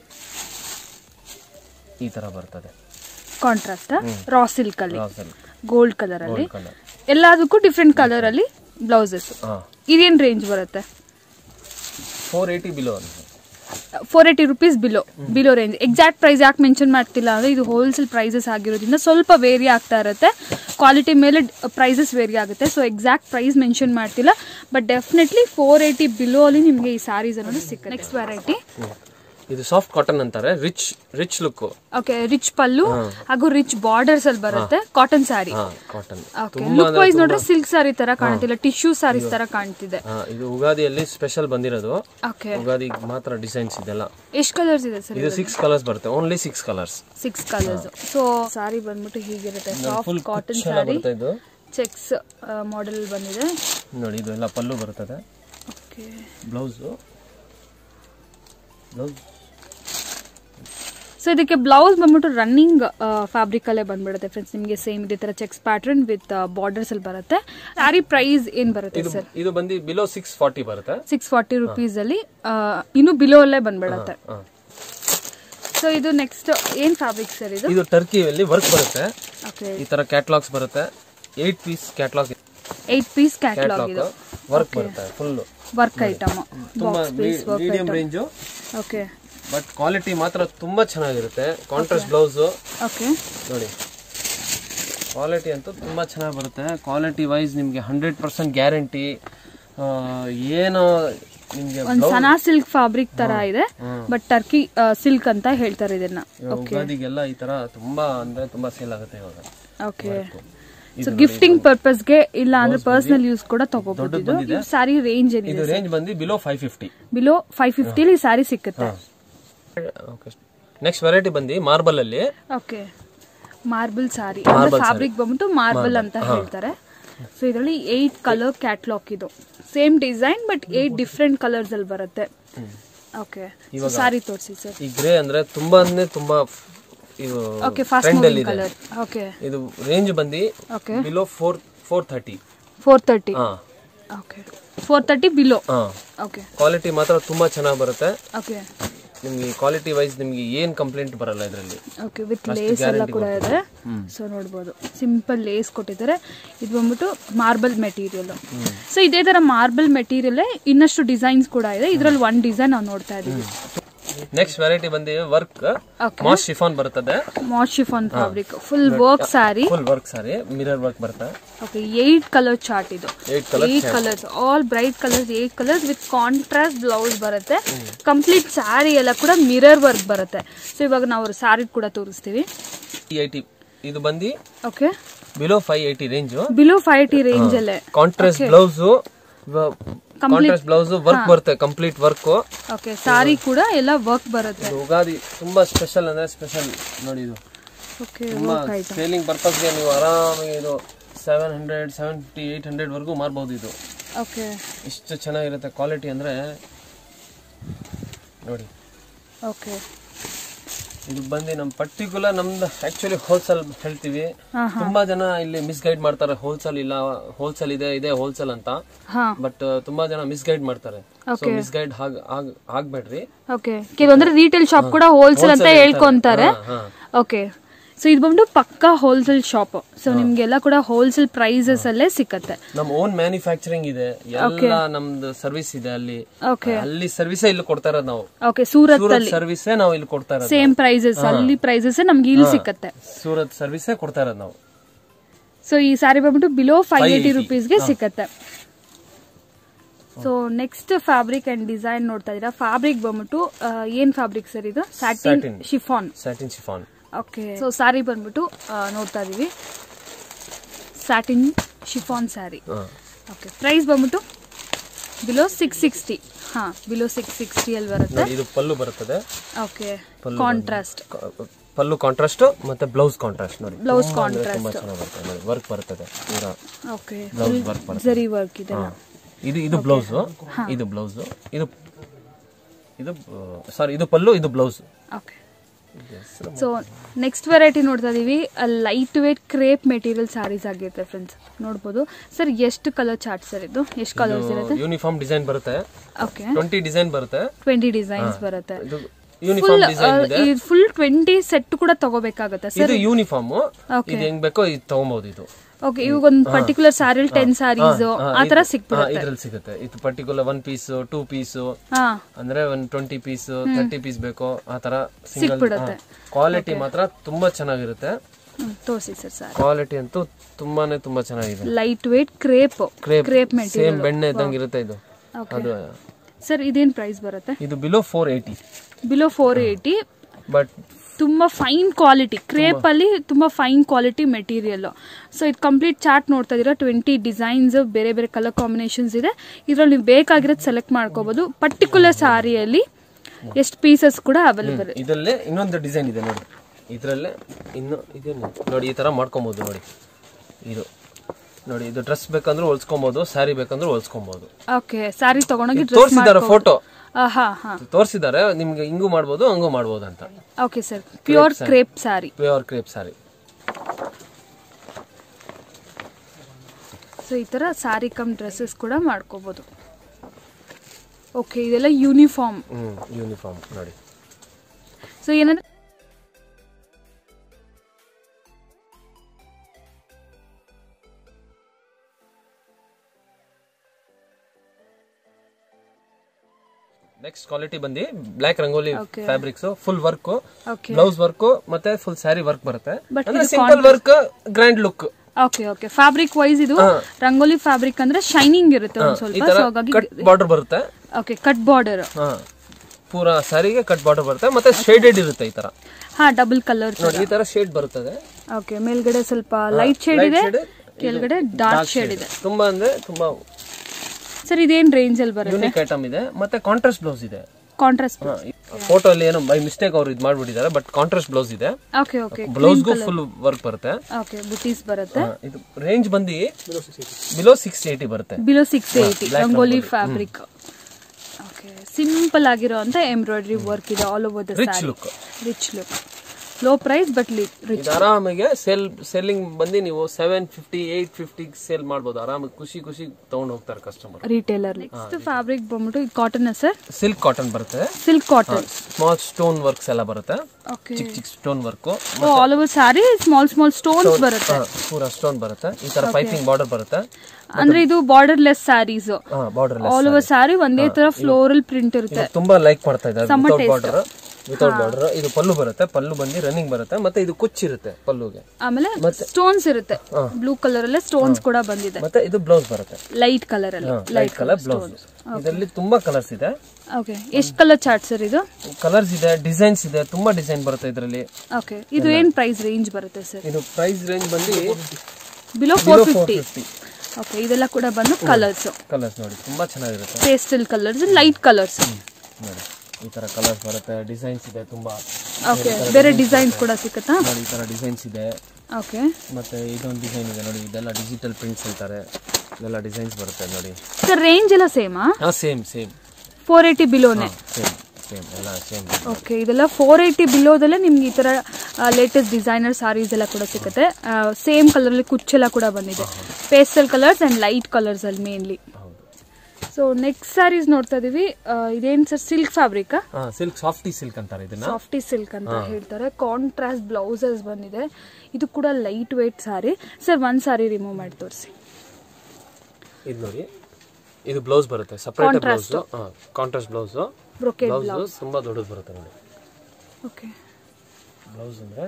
ಈ ತರ ಬರ್ತದೆ ಕಾಂಟ್ರಾಸ್ಟ್ ರಾ ಸಿಲ್ಕ್ ಅಲ್ಲಿ ಬ್ಲೌಸ್ ಗೋಲ್ಡ್ ಕಲರ್ ಅಲ್ಲಿ ಕಲರ್ ಎಲ್ಲದಕ್ಕೂ ಡಿಫ್ರೆಂಟ್ ಕಲರ್ ಅಲ್ಲಿ ಬ್ಲೌಸಸ್ ಹಾ ಇದೇನ್ ರೇಂಜ್ ಬರುತ್ತೆ ಫೋರ್ ಏಯ್ಟಿ ಬಿಲೋ ಅಂತ four eighty rupees below below range exact price ಯಾಕೆ ಮೆನ್ಷನ್ ಮಾಡ್ತಿಲ್ಲ ಅಂದ್ರೆ ಇದು ಹೋಲ್ಸೇಲ್ ಪ್ರೈಸಸ್ ಆಗಿರೋದ್ರಿಂದ ಸ್ವಲ್ಪ ವೇರಿ ಆಗ್ತಾ ಇರುತ್ತೆ ಕ್ವಾಲಿಟಿ ಮೇಲೆ ಪ್ರೈಸಸ್ ವೇರಿ ಆಗುತ್ತೆ ಸೊ ಎಕ್ಸಾಕ್ಟ್ ಪ್ರೈಸ್ ಮೆನ್ಷನ್ ಮಾಡ್ತಿಲ್ಲ but definitely four eighty below ಅಲ್ಲಿ ನಿಮಗೆ ಈ ಸ್ಯಾರೀಸ್ ಅನ್ನೋದು ಸಿಗುತ್ತೆ ನೆಕ್ಸ್ಟ್ ವೆರೈಟಿ ಇದು ಸಾಫ್ಟ್ ಕಾಟನ್ ಅಂತಾರೆ rich rich look okay rich pallu ಹಾಗೂ ರಿಚ್ ಬಾರ್ಡರ್ಸ್ ಅಲ್ಲಿ ಬರುತ್ತೆ ಕಾಟನ್ ಸ್ಯಾರಿ ಹಾ ಕಾಟನ್ ಓಕೆ ಲುಕ್ ವೈಸ್ ನೋಡ್ರೆ ಸಿಲ್ಕ್ ಸ್ಯಾರಿ ತರ ಕಾಣುತ್ತಿಲ್ಲ ಟಿಶ್ಯೂ ಸ್ಯಾರೀಸ್ ತರ ಕಾಣ್ತಿದೆ ಇದು ಉಗಾದಿಯಲ್ಲಿ ಸ್ಪೆಷಲ್ ಬಂದಿರೋದು ಓಕೆ ಉಗಾದಿ ಮಾತ್ರ ಡಿಸೈನ್ಸ್ ಇದೆಲ್ಲ ಎಷ್ಟು ಕಲರ್ಸ್ ಇದೆ ಸರ್ ಇದು ಸಿಕ್ಸ್ ಕಲರ್ಸ್ ಬರುತ್ತೆ only six colours six colours so saree ಬಂದ್ಬಿಟ್ಟು ಹೀಗಿರುತ್ತೆ ಸಾಫ್ಟ್ ಫುಲ್ ಕಾಟನ್ ಎಲ್ಲ ಸ್ಯಾರಿ ಬರ್ತಾ ಇದು ಚೆಕ್ಸ್ ಮಾಡೆಲ್ ಬಂದಿದೆ ನೋಡಿ ಇದು ಎಲ್ಲ ಪಲ್ಲು ಬರ್ತದೆ ಓಕೆ ಬ್ಲೌಸು ಬ್ಲೌಸ್ ಸೊ ಇದಕ್ಕೆ ಬ್ಲೌಸ್ ಬಂದ್ಬಿಟ್ಟು ರನ್ನಿಂಗ್ ಫ್ಯಾಬ್ರಿಕ್ ಅಲ್ಲೇ ಬಂದ್ಬಿಡುತ್ತೆ ಫ್ರೆಂಡ್ಸ್ ನಿಮಗೆ ಸೇಮ್ ಇದೇ ತರ ಚೆಕ್ಸ್ ಪ್ಯಾಟರ್ನ್ ವಿತ್ ಬಾರ್ಡರ್ಸ್ ಅಲ್ಲಿ ಬರುತ್ತೆ ಸ್ಯಾರಿ ಪ್ರೈಸ್ ಏನ್ ಬರುತ್ತೆ ಇದು ಸರ್ ಇದು ಬಂದು ಬಿಲೋ ಸಿಕ್ಸ್ ಫಾರ್ಟಿ ಬರುತ್ತೆ ಸಿಕ್ಸ್ ಫಾರ್ಟಿ ರುಪೀಸ್ ಅಲ್ಲಿ ಆ, ಇನ್ನು ಬಿಲೋ ಅಲ್ಲೇ ಬಂದ್ಬಿಡುತ್ತೆ ಹಾ. ಸೊ ಇದು ನೆಕ್ಸ್ಟ್ ಏನ್ ಫ್ಯಾಬ್ರಿಕ್ ಸರ್ ಇದು ಇದು ಟರ್ಕಿಯಲ್ಲಿ ವರ್ಕ್ ಬರುತ್ತೆ ಓಕೆ ಈ ತರ ಕ್ಯಾಟ್ಲಾಗ್ಸ್ ಬರುತ್ತೆ eight piece catalogue eight piece catalogue ಇದು ವರ್ಕ್ ಬರುತ್ತೆ ಫುಲ್ ವರ್ಕ್ ಐಟಮ್ ತುಂಬಾ medium range okay but quality ಮಾತ್ರ ತುಂಬಾ ಚೆನ್ನಾಗಿರುತ್ತೆ ಕಾಂಟ್ರಾಸ್ಟ್ ಬ್ಲೌಸ್ ಓಕೆ ನೋಡಿ ಕ್ವಾಲಿಟಿ ಅಂತೂ ತುಂಬಾ ಚೆನ್ನಾಗಿ ಬರುತ್ತೆ ಕ್ವಾಲಿಟಿ ವೈಸ್ ನಿಮ್ಗೆ ಹಂಡ್ರೆಡ್ ಪರ್ಸೆಂಟ್ ಗ್ಯಾರಂಟಿ ಏನು ನಿಮ್ಗೆ ಒಂದ್ ಸನಾ ಸಿಲ್ಕ್ ಫ್ಯಾಬ್ರಿಕ್ ತರ ಇದೆ ಬಟ್ ಟರ್ಕಿ ಸಿಲ್ಕ್ ಅಂತ ಹೇಳ್ತಾರೆ ಇದನ್ನ ಇವಾಗ ಉಗಾದಿಗೆಲ್ಲ ಈ ತರ ತುಂಬಾ ಅಂದ್ರೆ ತುಂಬಾ ಸೇಲ್ ಆಗುತ್ತೆ ಇವಾಗ ಓಕೆ ಸೊ ಗಿಫ್ಟಿಂಗ್ ಪರ್ಪಸ್ಗೆ ಇಲ್ಲ ಅಂದ್ರೆ ಪರ್ಸನಲ್ ಯೂಸ್ ಕೂಡ ತಗೋಬಹುದು ಇದು ಸ್ಯಾರಿ ರೇಂಜ್ ಏನಿದೆ ಇದು ರೇಂಜ್ ಬಂದು below five fifty below five ಫಿಫ್ಟಿಲಿ ಸ್ಯಾರಿ ಸಿಕ್ಕುತ್ತೆ ನೆಕ್ಸ್ಟ್ ವೆರೈಟಿ ಬಂದು ಮಾರ್ಬಲ್ ಅಲ್ಲಿ ಓಕೆ ಮಾರ್ಬಲ್ ಸಾರಿ ಫ್ಯಾಬ್ರಿಕ್ ಬಂದ್ಬಿಟ್ಟು ಮಾರ್ಬಲ್ ಅಂತ ಹೇಳ್ತಾರೆ ಸೊ ಇದರಲ್ಲಿ ಏಟ್ ಕಲರ್ ಕ್ಯಾಟ್ಲಾಗ್ ಇದು same design but eight different colours ಅಲ್ಲಿ ಬರುತ್ತೆ ಓಕೆ ಸಾರಿ ತೋರಿಸಿ ಸರ್ ಈ ಗ್ರೇ ಅಂದ್ರೆ ತುಂಬಾ ಅಂದ್ರೆ ತುಂಬಾ ಇದು ಓಕೆ ಫಾಸ್ಟ್ ಟ್ರೆಂಡ್ ಅಲ್ಲಿ ಮೂವಿಂಗ್ ಇದೆ ಕಲರ್ ಓಕೆ ಇದು ರೇಂಜ್ ಬಂದು okay below four four thirty four thirty ಹಾ ಓಕೆ ಫೋರ್ ತರ್ಟಿ ಬಿಲೋ ಹಾ ಓಕೆ ಕ್ವಾಲಿಟಿ ಮಾತ್ರ ತುಂಬಾ ಚೆನ್ನಾಗಿ ಬರುತ್ತೆ ಓಕೆ ನಿಮ್ಗೆ ಕ್ವಾಲಿಟಿ ವೈಸ್ ನಿಮ್ಗೆ ಏನ್ ಕಂಪ್ಲೇಂಟ್ ಬರಲ್ಲ ಇದರಲ್ಲಿ ಓಕೆ ವಿತ್ ಲೇಸ್ ಎಲ್ಲ ಕೂಡ ಇದೆ ಸೊ ನೋಡ್ಬೋದು ಸಿಂಪಲ್ ಲೇಸ್ ಕೊಟ್ಟಿದ್ದಾರೆ ಇದು ಬಂದ್ಬಿಟ್ಟು ಮಾರ್ಬಲ್ ಮೆಟೀರಿಯಲ್ ಸೊ ಇದೇ ತರ ಮಾರ್ಬಲ್ ಮೆಟೀರಿಯಲ್ ಇನ್ನಷ್ಟು ಡಿಸೈನ್ಸ್ ಕೂಡ ಇದೆ ಇದರಲ್ಲಿ ಒನ್ ಡಿಸೈನ್ ನಾವು ನೋಡ್ತಾ ಇದೀವಿ ನೆಕ್ಸ್ಟ್ ವೆರೈಟಿ ಬಂದು ವರ್ಕ್ ಓಕೆ ಮಾಸ್ ಶಿಫಾನ್ ಬರ್ತದೆ moss chiffon fabric full work saree full work saree mirror work ಬರುತ್ತೆ ಓಕೆ ಏಟ್ ಕಲರ್ ಚಾರ್ಟ್ ಇದು eight colour eight colours all bright colours eight colours with contrast blouse ಬರುತ್ತೆ complete saree ಎಲ್ಲ ಕೂಡ mirror work ಬರುತ್ತೆ so ಇವಾಗ ನಾವು ಸ್ಯಾರಿ ಕೂಡ ತೋರಿಸ್ತೀವಿ ಏಯ್ಟಿ ಇದು ಬಂದು okay below five eighty range below fifty range ಅಲ್ಲೇ contrast blouse contrast blouse work ಬರುತ್ತೆ ಕಂಪ್ಲೀಟ್ ವರ್ಕ್ ಓಕೆ ಸಾರಿ ಕೂಡ ಎಲ್ಲ ವರ್ಕ್ ಬರುತ್ತೆ ಉಗಾದಿ ತುಂಬಾ ಸ್ಪೆಷಲ್ ಅಂದ್ರೆ ಸ್ಪೆಷಲ್ ನೋಡಿ ಇದು ಓಕೆ ತುಂಬಾ ಸೇಲಿಂಗ್ ಪರ್ಪಸ್ಗೆ ನೀವು ಆರಾಮಾಗಿ ಇದು seven hundred seven fifty eight hundred ವರ್ಗೂ ಮಾರ್ಬೋದು ಇದು ಓಕೆ ಇಷ್ಟು ಚೆನ್ನಾಗಿರುತ್ತೆ ಕ್ವಾಲಿಟಿ ಅಂದ್ರೆ ನೋಡಿ ಓಕೆ ಇದು ಬಂದು ನಮ್ ಪರ್ಟಿಕ್ಯುಲರ್ ನಮ್ದು ಆಕ್ಚುಲಿ ಹೋಲ್ಸೇಲ್ ಹೇಳ್ತೀವಿ ತುಂಬಾ ಜನ ಇಲ್ಲಿ ಮಿಸ್ಗೈಡ್ ಮಾಡ್ತಾರೆ ಹೋಲ್ಸೇಲ್ ಇಲ್ಲ ಹೋಲ್ಸೇಲ್ ಇದೆ ಇದೆ ಹೋಲ್ಸೇಲ್ ಅಂತ ಹಾ ಬಟ್ ತುಂಬಾ ಜನ ಮಿಸ್ಗೈಡ್ ಮಾಡ್ತಾರೆ ಸೊ ಮಿಸ್ಗೈಡ್ ಆಗ್ಬೇಡ್ರಿ ಓಕೆ ಕೆಲವೊಂದ್ರೆ ರೀಟೇಲ್ ಶಾಪ್ ಕೂಡ ಹೋಲ್ಸೇಲ್ ಅಂತ ಹೇಳ್ಕೊಂತಾರೆ ಹಾ ಓಕೆ ಸೊ ಇದು ಬಂದು ಪಕ್ಕಾ ಹೋಲ್ಸೇಲ್ ಶಾಪ್ ಸೊ ನಿಮ್ಗೆಲ್ಲ ಕೂಡ ಹೋಲ್ಸೇಲ್ ಪ್ರೈಸಸ್ ಅಲ್ಲೇ ಸಿಕ್ಕತ್ತೆ ನಮ್ ಓನ್ ಮ್ಯಾನುಫ್ಯಾಕ್ಚರಿಂಗ್ ಇದೆ ಎಲ್ಲ ನಮ್ದು ಸರ್ವಿಸ್ ಇದೆ ಅಲ್ಲಿ ಓಕೆ ಅಲ್ಲಿ ಸರ್ವಿಸೇ ಇಲ್ಲಿ ಕೊಡ್ತಾ ಇರೋದು ನಾವು ಓಕೆ ಸೂರತ್ ಸೂರತ್ ಸರ್ವಿಸೇ ನಾವು ಇಲ್ಲಿ ಕೊಡ್ತಾ ಇರೋದು ಸೇಮ್ ಪ್ರೈಸಸ್ ಅಲ್ಲಿ ಪ್ರೈಸಸ್ ನಮ್ಗೆ ಇಲ್ಲಿ ಸಿಕ್ಕತ್ತೆ ಸೂರತ್ ಸರ್ವಿಸೇ ಕೊಡ್ತಾ ಇರೋದು ನಾವು ಸೊ ಈ ಸ್ಯಾರಿ ಬಂದ್ಬಿಟ್ಟು ಬಿಲೋ ಫೈವ್ ಏಯ್ಟಿ ರುಪೀಸ್ಗೆ ಸಿಕ್ಕತ್ತೆ so next fabric and design ನೋಡ್ತಾ ಇದೀರಾ ಫ್ಯಾಬ್ರಿಕ್ ಬಂದ್ಬಿಟ್ಟು ಆ, ಏನ್ ಫ್ಯಾಬ್ರಿಕ್ ಸರ್ ಇದು satin Satin. Chiffon satin chiffon okay so saree ಬಂದ್ಬಿಟ್ಟು ಆ, ನೋಡ್ತಾ ಇದೀವಿ satin chiffon saree okay price ಬಂದ್ಬಿಟ್ಟು ಬಿಲೋ ಸಿಕ್ಸ್ ಸಿಕ್ಸ್ಟಿ ಹಾ ಬಿಲೋ ಸಿಕ್ಸ್ ಸಿಕ್ಸ್ಟಿ ಅಲ್ಲಿ ಬರುತ್ತೆ ನೋಡಿ ಇದು ಪಲ್ಲು ಬರ್ತದೆ ಓಕೆ ಕಾಂಟ್ರಾಸ್ಟ್ ಕ- ಪಲ್ಲು ಕಾಂಟ್ರಾಸ್ಟ್ ಮತ್ತೆ ಬ್ಲೌಸ್ ಕಾಂಟ್ರಾಸ್ಟ್ ನೋಡಿ ಬ್ಲೌಸ್ ತುಂಬಾ ಅಂದ್ರೆ ಕಾಂಟ್ರಾಸ್ಟ್ ತುಂಬಾ ಚೆನ್ನಾಗಿ ಬರ್ತದೆ ನೋಡಿ ವರ್ಕ್ ಬರ್ತದೆ ಪೂರಾ ಓಕೆ ಬ್ಲೌಸ್ ವರ್ಕ್ ಬರ್ತದೆ ಜರಿ ವರ್ಕ್ ಇದೆ ಹಾ. ಇದು ಇದು ಬ್ಲೌಸ್ ಇದು ಬ್ಲೌಸ್ ಇದು ಇದು ಸಾರಿ ಇದು ಪಲ್ಲು ಇದು blouse okay so next variety ನೋಡ್ತಾ ಇದೀವಿ light weight crepe material sarees ಆಗಿರುತ್ತೆ ಫ್ರೆಂಡ್ಸ್ ನೋಡ್ಬೋದು ಸರ್ ಎಷ್ಟು ಕಲರ್ ಚಾರ್ಟ್ ಸರ್ ಇದು ಎಷ್ಟು ಕಲರ್ಸ್ ಇರುತ್ತೆ ಯೂನಿಫಾರ್ಮ್ ಡಿಸೈನ್ ಬರುತ್ತೆ ಓಕೆ ಟ್ವೆಂಟಿ ಡಿಸೈನ್ ಬರುತ್ತೆ ಟ್ವೆಂಟಿ ಡಿಸೈನ್ಸ್ ಬರುತ್ತೆ ಇದು ಯೂನಿಫಾರ್ಮ್ ಡಿಸೈನ್ ಇದೆ ಫುಲ್ ಟ್ವೆಂಟಿ ಸೆಟ್ ಕೂಡ ತಗೋಬೇಕಾಗುತ್ತೆ ಸರ್ ಇದು ಯೂನಿಫಾರ್ಮ್ ಇದು ಹೆಂಗ್ ಬೇಕೋ ಇದು ತಗೊಬಹುದು ಇದು ಓಕೆ ಇವಾಗ ಒಂದು ಪರ್ಟಿಕ್ಯುಲರ್ ಸ್ಯಾರಿ ಟೆನ್ ಸ್ಯಾರೀಸ್ ಆ ತರ ಸಿಕ್ಬಿಡುತ್ತೆ ಇದ್ರಲ್ಲಿ ಸಿಗುತ್ತೆ ಇದು particular one piece two piece ಹಾ ಅಂದ್ರೆ ಒಂದ್ ಟ್ವೆಂಟಿ ಪೀಸ್ ತರ್ಟಿ ಪೀಸ್ ಬೇಕೋ ಆ ತರ ಸಿಂಗಲ್ ಸಿಕ್ಬಿಡುತ್ತೆ. ಕ್ವಾಲಿಟಿ ಮಾತ್ರ ತುಂಬಾ ಚೆನ್ನಾಗಿರುತ್ತೆ ಹ್ಮ್, ತೋರಿಸಿ ಸರ್ ಸ್ಯಾರಿ ಕ್ವಾಲಿಟಿ ಅಂತೂ ತುಂಬಾನೇ ತುಂಬಾ ಚೆನ್ನಾಗಿದೆ light weight crepe crepe crepe material same ಬೆಣ್ಣೆ ಇದ್ದಂಗೆ ಇರುತ್ತೆ ಇದು ಅದು ಸರ್ ಇದೇನ್ ಪ್ರೈಸ್ ಬರುತ್ತೆ ಇದು below four eighty below four eighty but ತುಂಬಾ ಫೈನ್ ಕ್ವಾಲಿಟಿ ಕ್ರೇಪ್ ಅಲ್ಲಿ ತುಂಬಾ ಫೈನ್ ಕ್ವಾಲಿಟಿ ಮೆಟೀರಿಯಲ್ ಸೊ ಇದು ಕಂಪ್ಲೀಟ್ ಚಾರ್ಟ್ ನೋಡ್ತಾ ಇದೀರಾ ಟ್ವೆಂಟಿ ಡಿಸೈನ್ಸ್ ಬೇರೆ ಬೇರೆ ಕಲರ್ ಕಾಂಬಿನೇಷನ್ಸ್ ಇದೆ ಇದ್ರಲ್ಲಿ ನೀವು ಬೇಕಾಗಿರೋದು ಸೆಲೆಕ್ಟ್ ಮಾಡ್ಕೋಬಹುದು ಪರ್ಟಿಕ್ಯುಲರ್ ಸ್ಯಾರಿಯಲ್ಲಿ ಎಷ್ಟು ಪೀಸಸ್ ಕೂಡ ಅವೈಲೇಬಲ್ ಇದರಲ್ಲೇ ಇನ್ನೊಂದು ಡಿಸೈನ್ ಇದೆ ನೋಡಿ ಇದರಲ್ಲೇ ಇನ್ನು ಇದೆ ನೋಡಿ ಈ ತರ ಮಾಡ್ಕೊಬಹುದು ನೋಡಿ ಇದು ನೋಡಿ ಇದು ಡ್ರೆಸ್ ಬೇಕಂದ್ರೆ ಹೊಲ್ಸ್ಕೊಬಹುದು ಸ್ಯಾರಿ ಬೇಕಂದ್ರೆ ಹೊಲ್ಸ್ಕೊಬಹುದು ಓಕೆ ಸ್ಯಾರಿ ತಗೊಂಡೋಗಿ ಡ್ರೆಸ್ ತೋರಿಸಿದ್ದಾರೆ ಫೋಟೋ ಹಾ ಹಾ ತೋರಿಸಿದ್ದಾರೆ ನಿಮ್ಗೆ ಹಿಂಗೂ ಮಾಡ್ಬೋದು ಹಂಗೂ ಮಾಡ್ಬೋದು ಅಂತ okay sir pure crepe sari pure crepe sari so ಈ ತರ ಸ್ಯಾರಿ ಕಮ್ ಡ್ರೆಸ್ಸಸ್ ಕೂಡ ಮಾಡ್ಕೋಬಹುದು ಓಕೆ ಇದೆಲ್ಲ ಯೂನಿಫಾರ್ಮ್ ಹ್ಮ್ ಯೂನಿಫಾರ್ಮ್ ನೋಡಿ ಸೊ ಏನಂದ್ರೆ ನೆಕ್ಸ್ಟ್ ಕ್ವಾಲಿಟಿ ಬಂದು block rangoli Okay. Fabrics full work okay blouse work ಮತ್ತೆ ಫುಲ್ ಸ್ಯಾರಿ ವರ್ಕ್ ಬರುತ್ತೆ But ಅಂದ್ರೆ ಇದು simple work grand look okay okay fabric wise ಇದು ರಂಗೋಲಿ ಫ್ಯಾಬ್ರಿಕ್ ಅಂದ್ರೆ ಶೈನಿಂಗ್ ಇರುತ್ತೆ ಒಂದ್ ಈ ಸ್ವಲ್ಪ ತರ ಸೊ ಹಾಗಾಗಿ ಕಟ್ ಬಾರ್ಡರ್ ಬರುತ್ತೆ ಓಕೆ ಕಟ್ ಬಾರ್ಡರ್ ಹಾ ಪೂರಾ ಸ್ಯಾರಿಗೆ ಕಟ್ ಬಾರ್ಡರ್ ಬರುತ್ತೆ ಮತ್ತೆ ಶೇಡೆಡ್ ಇರುತ್ತೆ ಈ ತರ ಹಾ ಡಬಲ್ ಕಲರ್ ನೋಡಿ ಈ ತರ ಶೇಡ್ ಬರುತ್ತದೆ ಓಕೆ ಮೇಲ್ಗಡೆ ಸ್ವಲ್ಪ ಲೈಟ್ ಶೇಡ್ ಇದೆ shade, ಕೆಳಗಡೆ ಡಾರ್ಕ್ ಶೇಡ್ ಇದೆ ತುಂಬಾ ಅಂದ್ರೆ ತುಂಬಾ ಸರ್ ಇದೇನ್ ರೇಂಜ್ ಅಲ್ಲಿ ಬರುತ್ತೆ ಯೂನಿಕ್ ಐಟಮ್ ಇದೆ ಮತ್ತೆ ಕಾಂಟ್ರಾಸ್ಟ್ ಬ್ಲೌಸ್ ಇದೆ ಕಾಂಟ್ರಾಸ್ಟ್ ಫೋಟೋ ಅಲ್ಲಿ ಏನೋ ಬೈ ಮಿಸ್ಟೇಕ್ ಅವ್ರು ಇದು ಮಾಡ್ಬಿಟ್ಟಿದ್ದಾರೆ ಬಟ್ ಕಾಂಟ್ರಾಸ್ಟ್ ಬ್ಲೌಸ್ ಇದೆ ಓಕೆ ಓಕೆ ಬ್ಲೌಸ್ಗೂ ಫುಲ್ ವರ್ಕ್ ಬರುತ್ತೆ ಓಕೆ ಬುಟೀಸ್ ಬರುತ್ತೆ ಹಾ, ಇದು ರೇಂಜ್ ಬಂದು ಬಿಲೋ ಸಿಕ್ಸ್ ಏಯ್ಟಿ ಬರುತ್ತೆ below six eighty rangoli fabric okay simple ಆಗಿರೋ ಅಂತ ಎಂಬ್ರಾಯ್ಡ್ರಿ ವರ್ಕ್ ಇದೆ all over the rich sari look rich look low price but rich ಇದು ಆರಾಮಿಗೆ ಸೇಲ್ ಸೆಲ್ಲಿಂಗ್ ಬಂದು ನೀವು seven fifty eight fifty sale ಮಾಡ್ಬೋದು ಆರಾಮಾಗಿ ಖುಷಿ ಖುಷಿ ತಗೊಂಡು ಹೋಗ್ತಾರೆ ಕಸ್ಟಮರ್ ರಿಟೇಲರ್ ನೆಕ್ಸ್ಟ್ ಫ್ಯಾಬ್ರಿಕ್ ಬಂದ್ಬಿಟ್ಟು ಇದು ಕಾಟನ್ ಸರ್ ಸಿಲ್ಕ್ ಕಾಟನ್ ಬರುತ್ತೆ silk cotton small stone works ಎಲ್ಲ ಬರುತ್ತೆ ಓಕೆ ಚಿಕ್ಕ ಚಿಕ್ಕ stone work all over sari small small stones ಬರುತ್ತೆ ಪೂರಾ ಸ್ಟೋನ್ ಬರುತ್ತೆ ಈ ತರ ಪೈಪಿಂಗ್ ಬಾರ್ಡರ್ ಬರುತ್ತೆ ಅಂದ್ರೆ ಇದು ಬಾರ್ಡರ್ ಲೆಸ್ ಸ್ಯಾರೀಸ್ ಹಾ ಬಾರ್ಡರ್ ಆಲ್ ಓವರ್ ಸ್ಯಾರಿ ಒಂದೇ ತರ ಫ್ಲೋರಲ್ ಪ್ರಿಂಟ್ ಇರುತ್ತೆ ತುಂಬಾ ಲೈಕ್ ಮಾಡ್ತಾ ಇದ್ದಾರೆ ವಿತೌಟ್ ಬಾರ್ಡರ್ ವಿತೌಟ್ ಬಾರ್ಡರ್ ಇದು ಪಲ್ಲು ಬರುತ್ತೆ ಪಲ್ಲು ಬಂದು ರನ್ನಿಂಗ್ ಬರುತ್ತೆ ಮತ್ತೆ ಇದು ಕುಚ್ಚಿರುತ್ತೆ ಪಲ್ಲುಗೆ ಆಮೇಲೆ ಸ್ಟೋನ್ಸ್ ಇರುತ್ತೆ ಬ್ಲೂ ಕಲರ್ ಅಲ್ಲೇ ಸ್ಟೋನ್ಸ್ ಕೂಡ ಬಂದಿದೆ ಮತ್ತೆ ಇದು ಬ್ಲೌಸ್ ಬರುತ್ತೆ ಲೈಟ್ ಕಲರ್ ಅಲ್ಲಿ ಲೈಟ್ ಕಲರ್ ಬ್ಲೌಸ್ ಇದರಲ್ಲಿ ತುಂಬಾ ಕಲರ್ಸ್ ಇದೆ ಓಕೆ ಎಷ್ಟು ಕಲರ್ ಚಾರ್ಟ್ ಸರ್ ಇದು ಕಲರ್ಸ್ ಇದೆ ಡಿಸೈನ್ಸ್ ಇದೆ ತುಂಬಾ ಡಿಸೈನ್ ಬರುತ್ತೆ ಇದರಲ್ಲಿ ಓಕೆ ಇದು ಏನ್ ಪ್ರೈಸ್ ರೇಂಜ್ ಬರುತ್ತೆ ಸರ್ ಇದು ಪ್ರೈಸ್ ರೇಂಜ್ ಬಂದು below four four fifty fifty okay ಇದೆಲ್ಲ ಕೂಡ ಬಂದು ಕಲರ್ಸ್ ಕಲರ್ಸ್ ನೋಡಿ ತುಂಬಾ ಚೆನ್ನಾಗಿರುತ್ತೆ ಪೇಸ್ಟಲ್ ಕಲರ್ಸ್ ಲೈಟ್ ಕಲರ್ಸ್ ನೋಡಿ ಈ ತರ ಕಲರ್ಸ್ ಬರುತ್ತೆ ಡಿಸೈನ್ಸ್ ಇದೆ ತುಂಬಾ ಓಕೆ ಬೇರೆ ಡಿಸೈನ್ಸ್ ಕೂಡ ಸಿಕ್ಕತ್ತಾ ನೋಡಿ ಈ ತರ ಡಿಸೈನ್ಸ್ ಇದೆ ಓಕೆ ಮತ್ತೆ ಇದೊಂದು ಡಿಸೈನ್ ಇದೆ ನೋಡಿ ಇದೆಲ್ಲ ಡಿಜಿಟಲ್ ಪ್ರಿಂಟ್ಸ್ ಹೇಳ್ತಾರೆ ಇದೆಲ್ಲ ಡಿಸೈನ್ಸ್ ಬರುತ್ತೆ ನೋಡಿ ಸರ್ ರೇಂಜ್ ಎಲ್ಲ ಸೇಮಾ ಹಾ ಸೇಮ್ ಸೇಮ್ ಫೋರ್ ಏಯ್ಟಿ ಬಿಲೋನೆ ಸೇಮ್ ಸೇಮ್ ಎಲ್ಲ ಸೇಮ್ ಓಕೆ ಇದೆಲ್ಲ ಫೋರ್ ಏಯ್ಟಿ ಬಿಲೋದಲ್ಲೇ ನಿಮ್ಗೆ ಈ ಥರ ಲೇಟೆಸ್ಟ್ ಡಿಸೈನರ್ ಸಾರೀಸ್ ಎಲ್ಲ ಕೂಡ ಸಿಗುತ್ತೆ ಸೇಮ್ ಕಲರಲ್ಲಿ ಕುಚ್ಚೆಲ್ಲ ಕೂಡ ಬಂದಿದೆ pastel colours and light colours ಅಲ್ಲಿ ಮೇನ್ಲಿ ಹೌದು ಸೊ ನೆಕ್ಸ್ಟ್ ಸ್ಯಾರೀಸ್ ನೋಡ್ತಾ ಇದೀವಿ ಇದೇನು ಸರ್ ಸಿಲ್ಕ್ ಫ್ಯಾಬ್ರಿಕಾ ಹಾ ಸಿಲ್ಕ್ ಸಾಫ್ಟಿ ಸಿಲ್ಕ್ ಅಂತಾರೆ ಇದನ್ನ ಸಾಫ್ಟಿ ಸಿಲ್ಕ್ ಅಂತ ಹೇಳ್ತಾರೆ ಕಾಂಟ್ರಾಸ್ಟ್ ಬ್ಲೌಸಸ್ ಬಂದಿದೆ ಇದು ಕೂಡ ಲೈಟ್ ವೇಟ್ ಸಾರಿ ಸರ್ ಒಂದು ಸಾರಿ ರಿಮೂವ್ ಮಾಡಿ ತೋರಿಸಿ ಇದು ನೋಡಿ ಇದು ಬ್ಲೌಸ್ ಬರುತ್ತೆ separate blouse Contrast. Contrast blouse brocade blouse blouse ತುಂಬಾ ದೊಡ್ಡದು ಬರುತ್ತೆ ನೋಡಿ ಓಕೆ ಬ್ಲೌಸ್ ಅಂದ್ರೆ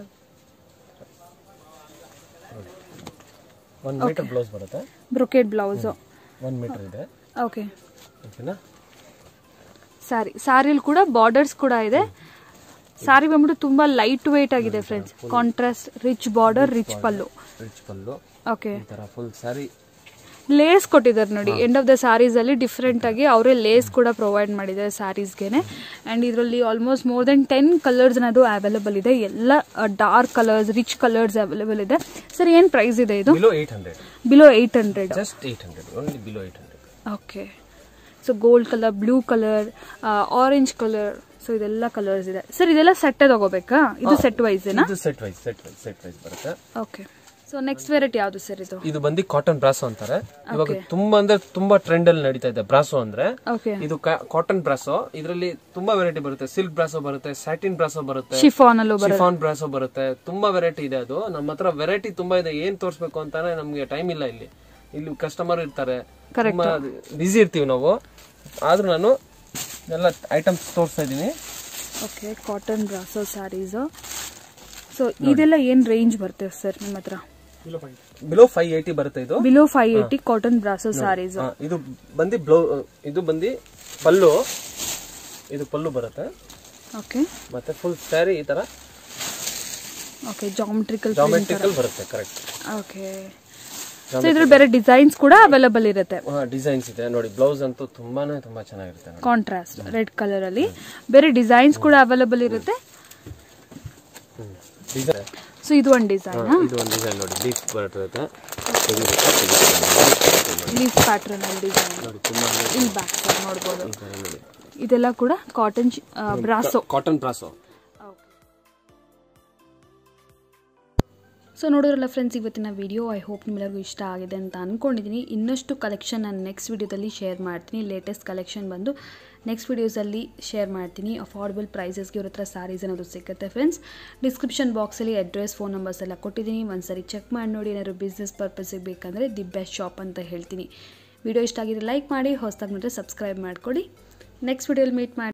ಒನ್ ಮೀಟರ್ ಬ್ಲೌಸ್ ಬರುತ್ತೆ ಬ್ರೊಕೆಟ್ ಬ್ಲೌಸು ಒನ್ ಮೀಟರ್ ಇದೆ ಓಕೆ ಓಕೆನಾ ಸಾರಿ ಸಾರಿಲಿ ಕೂಡ ಬಾರ್ಡರ್ಸ್ ಕೂಡ ಇದೆ ಸಾರಿ ಬಂದ್ಬಿಟ್ಟು ತುಂಬಾ ಲೈಟ್ ವೇಟ್ ಆಗಿದೆ friends contrast rich border rich pallu rich pallu okay ಈ ತರ ಫುಲ್ ಸ್ಯಾರಿ ಲೇಸ್ ಕೊಟ್ಟಿದ್ದಾರೆ ನೋಡಿ ಎಂಡ್ ಆಫ್ ದ ಸ್ಯಾರೀಸ್ ಅಲ್ಲಿ ಡಿಫ್ರೆಂಟ್ ಆಗಿ ಅವರೇ ಲೇಸ್ ಕೂಡ ಪ್ರೊವೈಡ್ ಮಾಡಿದ್ದಾರೆ ಸ್ಯಾರೀಸ್ಗೆನೆ ಅಂಡ್ ಇದರಲ್ಲಿ almost more than ten colours ಅದು ಅವೈಲೇಬಲ್ ಇದೆ ಎಲ್ಲ dark colours rich colours available ಇದೆ ಸರ್ ಏನ್ ಪ್ರೈಸ್ ಇದೆ ಇದು below eight hundred below eight hundred just eight hundred only below eight hundred okay so gold colour blue colour orange colour so ಇದೆಲ್ಲ colours ಇದೆ sir ಇದೆಲ್ಲ ಸೆಟ್ಟೇ ತಗೋಬೇಕಾ ಇದು ಸೆಟ್ ವೈಸ್ ಇದು set wise set wise set wise ಬರುತ್ತೆ okay so next variety ಯಾವುದು sir ಇದು ಇದು ಬಂದು ಕಾಟನ್ ಬ್ರಾಸೋ ಅಂತಾರೆ ಇವಾಗ ತುಂಬಾ ಅಂದ್ರೆ ತುಂಬಾ ಟ್ರೆಂಡ್ ಅಲ್ಲಿ ನಡೀತಾ ಇದೆ ಬ್ರಾಸೋ ಅಂದ್ರೆ ಓಕೆ ಇದು ಕಾಟನ್ ಬ್ರಾಸೋ ಇದರಲ್ಲಿ ತುಂಬಾ ವೆರೈಟಿ ಬರುತ್ತೆ ಸಿಲ್ಕ್ ಬ್ರಾಸೋ ಬರುತ್ತೆ ಸ್ಯಾಟಿನ್ ಬ್ರಾಸೋ ಬರುತ್ತೆ ಶಿಫಾನ್ ಅಲ್ಲೂ ಬರುತ್ತೆ ಶಿಫಾನ್ ಬ್ರಾಸೋ ಬರುತ್ತೆ ತುಂಬಾ ವೆರೈಟಿ ಇದೆ ಅದು ನಮ್ಮ ಹತ್ರ ವೆರೈಟಿ ತುಂಬಾ ಇದೆ ಏನ್ ತೋರಿಸ್ಬೇಕು ಅಂತಾನೆ ನಮ್ಗೆ ಟೈಮ್ ಇಲ್ಲ ಇಲ್ಲಿ ಇಲ್ಲಿ ಕಸ್ಟಮರ್ ಇರ್ತಾರೆ ತುಂಬಾ ಬಿಸಿ ಇರ್ತೀವಿ ನಾವು ಆದ್ರೂ ನಾನು ಎಲ್ಲ ಐಟಮ್ಸ್ ತೋರಿಸ್ತಾ ಇದೀನಿ okay cotton brasso saris so ಇದೆಲ್ಲ ಏನ್ ರೇಂಜ್ ಬರುತ್ತೆ ಸರ್ ನಿಮ್ಮ ಹತ್ರ ಬಿಲೋ ಫೈವ್ ಏಯ್ಟಿ ಬರುತ್ತೆ ಇದು below five eighty cotton brasso saris ಹಾ, ಇದು ಬಂದು ಬ್ಲೌ ಇದು ಬಂದು ಪಲ್ಲು ಇದು ಪಲ್ಲು ಬರುತ್ತೆ ಓಕೆ ಮತ್ತೆ ಫುಲ್ ಸ್ಯಾರಿ ಈ ತರ ಓಕೆ ಜಾಮೆಟ್ರಿಕಲ್ ಜಾಮೆಟ್ರಿಕಲ್ ಬರುತ್ತೆ ಕರೆಕ್ಟ್ ಓಕೆ ಸೊ ಇದ್ರಲ್ಲಿ ಬೇರೆ ಡಿಸೈನ್ಸ್ ಕೂಡ ಅವೈಲೇಬಲ್ ಇರುತ್ತೆ ಡಿಸೈನ್ಸ್ ಇದೆ ನೋಡಿ ಬ್ಲೌಸ್ ಅಂತೂ ತುಂಬಾನೇ ತುಂಬಾ ಚೆನ್ನಾಗಿರುತ್ತೆ ನೋಡಿ. ಕಾಂಟ್ರಾಸ್ಟ್ ರೆಡ್ ಕಲರ್ ಅಲ್ಲಿ ಬೇರೆ ಡಿಸೈನ್ಸ್ ಕೂಡ ಅವೈಲೇಬಲ್ ಇರುತ್ತೆ ಹ್ಮ್. ಡಿಸೈನ್ ಸೊ ಇದು ಒಂದು ಡಿಸೈನ್ ಇದು ಒಂದು ಡಿಸೈನ್ ನೋಡಿ ಲೀಫ್ ಬರುತ್ತೆ ಲೀಫ್ ಪ್ಯಾಟ್ರನ್ ಅಲ್ಲಿ ಡಿಸೈನ್ ನೋಡಿ ತುಂಬಾ ಇಲ್ಲಿ ಬ್ಯಾಕ್ ಸೈಡ್ ನೋಡ್ಬೋದು ಈ ತರ ನೋಡಿ ಇದೆಲ್ಲ ಕೂಡ cotton brasso cotton brasso so ನೋಡಿದ್ರಲ್ಲ ಫ್ರೆಂಡ್ಸ್ ಇವತ್ತಿನ ವಿಡಿಯೋ ಐ ಹೋಪ್ ನಿಮ್ಮೆಲ್ಲರಿಗೂ ಇಷ್ಟ ಆಗಿದೆ ಅಂತ ಅಂದ್ಕೊಂಡಿದ್ದೀನಿ ಇನ್ನಷ್ಟು ಕಲೆಕ್ಷನ್ ನಾನು ನೆಕ್ಸ್ಟ್ ವಿಡಿಯೋದಲ್ಲಿ ಶೇರ್ ಮಾಡ್ತೀನಿ ಲೇಟೆಸ್ಟ್ ಕಲೆಕ್ಷನ್ ಬಂದು ನೆಕ್ಸ್ಟ್ ವೀಡಿಯೋಸಲ್ಲಿ ಶೇರ್ ಮಾಡ್ತೀನಿ ಅಫೋರ್ಡಬಲ್ ಪ್ರೈಸಸ್ಗೆ ಇವ್ರ ಹತ್ರ ಸ್ಯಾರೀಸ್ ಅನ್ನೋದು ಸಿಗುತ್ತೆ ಫ್ರೆಂಡ್ಸ್ ಡಿಸ್ಕ್ರಿಪ್ಷನ್ ಬಾಕ್ಸಲ್ಲಿ ಅಡ್ರೆಸ್ ಫೋನ್ ನಂಬರ್ಸ್ ಎಲ್ಲ ಕೊಟ್ಟಿದ್ದೀನಿ ಒಂದ್ಸರಿ ಚೆಕ್ ಮಾಡಿ ನೋಡಿ ಏನಾದ್ರು ಬಿಸ್ನೆಸ್ ಪರ್ಪಸ್ಸಿಗೆ ಬೇಕಂದರೆ ದಿ ಬೆಸ್ಟ್ ಶಾಪ್ ಅಂತ ಹೇಳ್ತೀನಿ ವಿಡಿಯೋ ಇಷ್ಟ ಆಗಿದ್ರೆ ಲೈಕ್ ಮಾಡಿ ಹೊಸದಾಗಿ ನೋಡಿದ್ರೆ ಸಬ್ಸ್ಕ್ರೈಬ್ ಮಾಡ್ಕೊಳ್ಳಿ ನೆಕ್ಸ್ಟ್ ವಿಡಿಯೋಲಿ ಮೀಟ್ ಮಾಡಿ